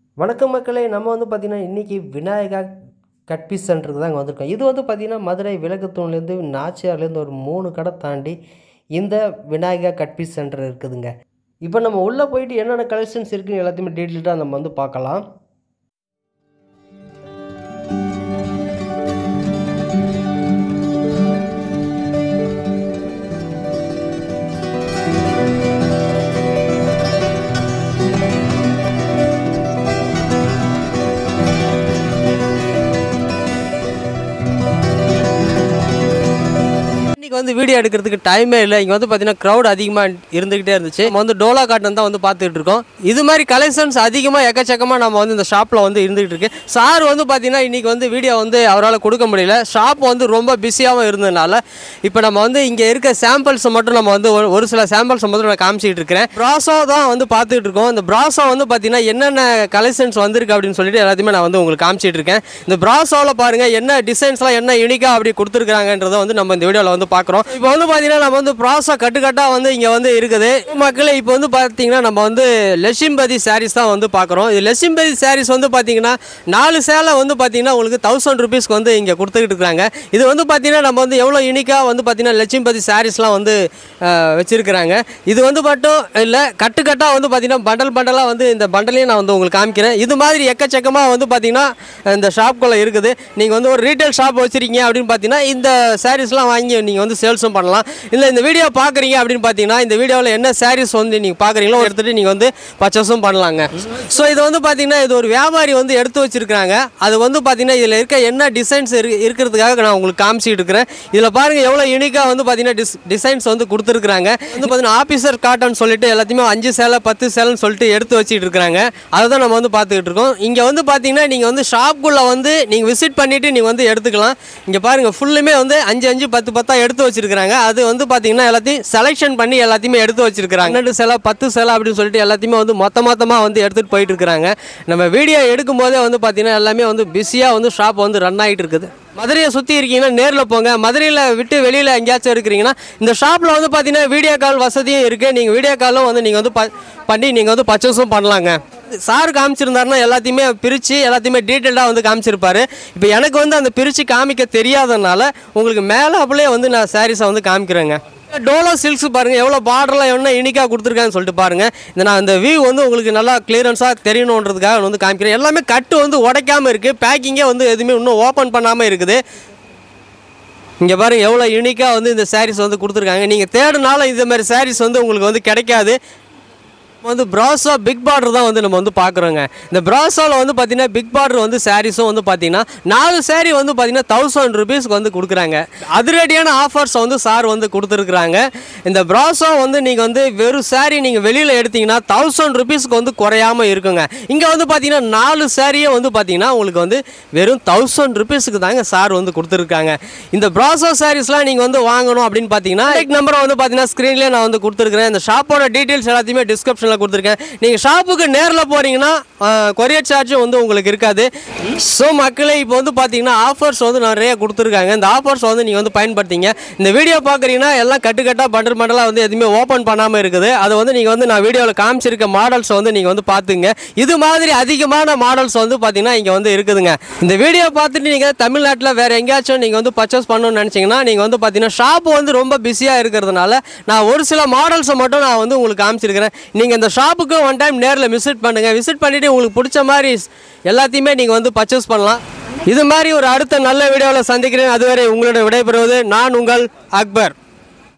வணக்கம் மக்களே நம்ம வந்து பார்த்திங்கன்னா இன்றைக்கி விநாயகா கட்பீஸ் சென்டருக்கு தான் இங்கே வந்திருக்கோம் இது வந்து பார்த்திங்கன்னா மதுரை விலகுத்தூண்லேருந்து நாச்சியார்லேருந்து ஒரு மூணு கடை தாண்டி இந்த விநாயகா கட்பீஸ் சென்டர் இருக்குதுங்க இப்போ நம்ம உள்ளே போயிட்டு என்னென்ன கலெக்ஷன்ஸ் இருக்குன்னு எல்லாத்தையுமே டீட்டெயில்டாக நம்ம வந்து பார்க்கலாம் இன்றைக்கி வந்து வீடியோ எடுக்கிறதுக்கு டைமே இல்லை இங்கே வந்து பார்த்தீங்கன்னா க்ரௌட் அதிகமாக இருந்துக்கிட்டே இருந்துச்சு நம்ம வந்து டோலா காட்டன் தான் வந்து பார்த்துட்டு இருக்கோம் இது மாதிரி கலெக்ஷன்ஸ் அதிகமாக எக்கச்சக்கமாக நம்ம வந்து இந்த ஷாப்பில் வந்து இருந்துகிட்டு இருக்கு சார் வந்து பார்த்தீங்கன்னா இன்றைக்கி வந்து வீடியோ வந்து அவரால் கொடுக்க முடியல ஷாப் வந்து ரொம்ப பிஸியாகவும் இருந்ததுனால இப்போ நம்ம வந்து இங்கே இருக்க சாம்பிள்ஸை மட்டும் நம்ம வந்து ஒரு- ஒரு சில சாம்பிள்ஸை மட்டும் நான் காமிச்சிட்டு இருக்கிறேன் ப்ராசோ தான் வந்து பார்த்துட்டு இருக்கோம் இந்த ப்ராசோ வந்து பார்த்தீங்கன்னா என்னென்ன கலெக்ஷன்ஸ் வந்திருக்கு அப்படின்னு சொல்லிட்டு எல்லாத்தையுமே நான் வந்து உங்களுக்கு காமிச்சிட்டு இருக்கேன் இந்த ப்ராசோவில் பாருங்கள் என்ன டிசைன்ஸ்லாம் என்ன யூனிக்காக அப்படி கொடுத்துருக்காங்கன்றதை வந்து நம்ம இந்த வீடியோவில் வந்து பார்க்குறோம் இப்போ வந்து பார்த்தீங்கன்னா நம்ம வந்து ப்ராசோ கட்டுக்கட்டாக வந்து இங்கே வந்து இருக்குது மக்களே இப்போ வந்து பார்த்தீங்கன்னா நம்ம வந்து லெஷிம்பதி சாரீஸ் தான் வந்து பார்க்குறோம் இது லெஷிம்பதி சாரீஸ் வந்து பார்த்தீங்கன்னா நாலு சேலை வந்து பார்த்தீங்கன்னா உங்களுக்கு தௌசண்ட் ருபீஸ்க்கு வந்து இங்கே கொடுத்துக்கிட்டு இருக்காங்க இது வந்து பார்த்தீங்கன்னா நம்ம வந்து எவ்வளோ யூனிக்காக வந்து பார்த்தீங்கன்னா லட்சுமிபதி சாரீஸ்லாம் வந்து அஹ், வச்சிருக்கிறாங்க இது வந்து மட்டும் இல்லை கட்டுக்கட்டாக வந்து பார்த்தீங்கன்னா பண்டல் பண்டலாக வந்து இந்த பண்டலையும் நான் வந்து உங்களுக்கு காமிக்கிறேன் இது மாதிரி எக்கச்சக்கமாக வந்து பார்த்தீங்கன்னா இந்த ஷாப்குள்ளே இருக்குது நீங்கள் வந்து ஒரு ரீட்டைல் ஷாப் வச்சுருக்கீங்க அப்படின்னு பார்த்தீங்கன்னா இந்த சாரீஸ்லாம் வாங்கி நீங்கள் வந்து சேல்ஸும் பண்ணலாம் இல்லை இந்த வீடியோ பார்க்குறீங்க அப்படின்னு பார்த்தீங்கன்னா இந்த வீடியோவில் என்ன சாரீஸ் வந்து நீங்கள் பார்க்குறீங்களோ எடுத்துகிட்டு நீங்கள் வந்து பர்ச்சேஸும் பண்ணலாங்க ஸோ இது வந்து பார்த்தீங்கன்னா இது ஒரு வியாபாரி வந்து எடுத்து வச்சிருக்காங்க அது வந்து பார்த்தீங்கன்னா இதில் இருக்க என்ன டிசைன்ஸ் இரு இருக்கிறதுக்காக நான் உங்களுக்கு காமிச்சிட்டு இருக்கிறேன் இதில் பாருங்கள் எவ்வளோ யூனிக்காக வந்து பார்த்தீங்கன்னா டிஸ் டிசைன்ஸ் வந்து கொடுத்துருக்குறாங்க வந்து பார்த்தீங்கன்னா ஆஃபீஸர் காட்டன் சொல்லிட்டு எல்லாத்தையுமே அஞ்சு சேலை பத்து சேலைன்னு சொல்லிட்டு எடுத்து வச்சிட்டு இருக்காங்க அதை தான் நம்ம வந்து பார்த்துக்கிட்டு இருக்கோம் இங்கே வந்து பார்த்தீங்கன்னா நீங்கள் வந்து ஷாப்புக்குள்ளே வந்து நீங்கள் விசிட் பண்ணிவிட்டு நீங்கள் வந்து எடுத்துக்கலாம் இங்கே பாருங்கள் ஃபுல்லுமே வந்து அஞ்சு அஞ்சு பத்து பத்தாக எடுத்து வச்சிருக்காங்க அது வந்து பார்த்தீங்கன்னா எல்லாத்தையும் செலெக்ஷன் பண்ணி எல்லாத்தையுமே எடுத்து வச்சிருக்காங்க பன்னெண்டு சேலை பத்து சேலை அப்படின்னு சொல்லிட்டு எல்லாத்தையுமே வந்து மொத்த மொத்தமாக வந்து எடுத்துகிட்டு போயிட்டு இருக்கிறாங்க நம்ம வீடியோ எடுக்கும் போதே வந்து பார்த்தீங்கன்னா எல்லாமே வந்து பிஸியாக வந்து ஷாப் வந்து ரன் ஆகிட்டு இருக்குது மதுரையை சுற்றி இருக்கீங்கன்னா நேரில் போங்க மதுரையில் விட்டு வெளியில் எங்கேயாச்சும் இருக்கிறீங்கன்னா இந்த ஷாப்பில் வந்து பார்த்தீங்கன்னா வீடியோ கால் வசதியும் இருக்குது நீங்கள் வீடியோ காலும் வந்து நீங்கள் வந்து ப- பண்ணி நீங்கள் வந்து பர்ச்சேஸும் பண்ணலாங்க சார் காமிச்சிருந்தாருன்னா எல்லாத்தையுமே பிரித்து எல்லாத்தையுமே டீட்டெயில்டாக வந்து காமிச்சிருப்பாரு இப்போ எனக்கு வந்து அந்த பிரித்து காமிக்க தெரியாதனால உங்களுக்கு மேலே அப்படியே வந்து நான் சாரீஸை வந்து காமிக்கிறேங்க டோலோ சில்க்ஸ் பாருங்க எவ்வளோ பார்டர்லாம் என்ன யூனிக்காக கொடுத்துருக்காங்கன்னு சொல்லிட்டு பாருங்க இந்த நான் இந்த வியூ வந்து உங்களுக்கு நல்லா கிளியரன்ஸாக தெரியணுன்றதுக்காக நான் வந்து காமிக்கிறேன் எல்லாமே கட்டு வந்து உடைக்காம இருக்கு பேக்கிங்கே வந்து எதுவுமே இன்னும் ஓப்பன் பண்ணாமல் இருக்குது இங்கே பாருங்க எவ்வளோ யூனிக்காக வந்து இந்த சாரீஸ் வந்து கொடுத்துருக்காங்க நீங்கள் தேடினாலும் இந்த மாதிரி சாரீஸ் வந்து உங்களுக்கு வந்து கிடைக்காது வந்து ப்ராஸோ பிக் பார்டர் தான் வந்து நம்ம வந்து பார்க்குறோங்க இந்த ப்ராஸோவில் வந்து பார்த்தீங்கன்னா பிக் பார்டர் வந்து சாரீஸும் வந்து பார்த்தீங்கன்னா நாலு saree வந்து பார்த்தீங்கன்னா தௌசண்ட் ருபீஸ்க்கு வந்து கொடுக்குறாங்க அதிரடியான ஆஃபர்ஸ் வந்து சார் வந்து கொடுத்துருக்குறாங்க இந்த ப்ராஸோ வந்து நீங்கள் வந்து வெறும் saree நீங்கள் வெளியில் எடுத்தீங்கன்னா தௌசண்ட் ருபீஸ்க்கு வந்து குறையாமல் இருக்குங்க இங்கே வந்து பார்த்தீங்கன்னா நாலு சாரியே வந்து பார்த்தீங்கன்னா உங்களுக்கு வந்து வெறும் தௌசண்ட் ருபீஸுக்கு தாங்க சார் வந்து கொடுத்துருக்காங்க இந்த ப்ராசோ சாரீஸ்லாம் நீங்கள் வந்து வாங்கணும் அப்படின்னு பார்த்தீங்கன்னா லைக் நம்பரை வந்து பார்த்தீங்கன்னா ஸ்க்ரீன்லேயே நான் வந்து கொடுத்துருக்கிறேன் இந்த ஷாப்போட டீட்டெயில்ஸ் எல்லாத்தையுமே டிஸ்கிரிப்ஷனில் கொடுத்துருக்கேன் நீங்கள் ஷாப்புக்கு நேரில் போகிறீங்கன்னா கொரியர் சார்ஜும் வந்து உங்களுக்கு இருக்காது ஸோ மக்களே இப்போ வந்து பார்த்தீங்கன்னா ஆஃபர்ஸ் வந்து நிறைய கொடுத்துருக்காங்க இந்த ஆஃபர்ஸ் வந்து நீங்கள் வந்து பயன்படுத்திங்க இந்த வீடியோ பார்க்குறீங்கன்னா எல்லாம் கட்டுக்கட்டாக பண்டல் பண்டலாக வந்து எதுவுமே ஓப்பன் பண்ணாமல் இருக்குது அதை வந்து நீங்கள் வந்து நான் வீடியோவில் காமிச்சிருக்க மாடல்ஸ் வந்து நீங்கள் வந்து பார்த்துங்க இது மாதிரி அதிகமான மாடல்ஸ் வந்து பார்த்தீங்கன்னா இங்கே வந்து இருக்குதுங்க இந்த வீடியோ பார்த்துட்டு நீங்கள் தமிழ்நாட்டில் வேறு எங்கேயாச்சும் நீங்கள் வந்து பர்ச்சேஸ் பண்ணணும்னு நினச்சிங்கன்னா நீங்கள் வந்து பார்த்தீங்கன்னா ஷாப் வந்து ரொம்ப பிஸியாக இருக்கிறதுனால நான் ஒரு சில மாடல்ஸை மட்டும் நான் வந்து உங்களுக்கு காமிச்சிருக்கிறேன் நீங்கள் இந்த ஷாப்புக்கு ஒன் டைம் நேரில் விசிட் பண்ணுங்கள் விசிட் பண்ணிவிட்டு உங்களுக்கு பிடிச்ச மாதிரி எல்லாத்தையுமே நீங்கள் வந்து பர்ச்சேஸ் பண்ணலாம் இது மாதிரி ஒரு அடுத்த நல்ல வீடியோவில் சந்திக்கிறேன் அதுவரை உங்களோட விடைபெறுவது நான் உங்கள் அக்பர்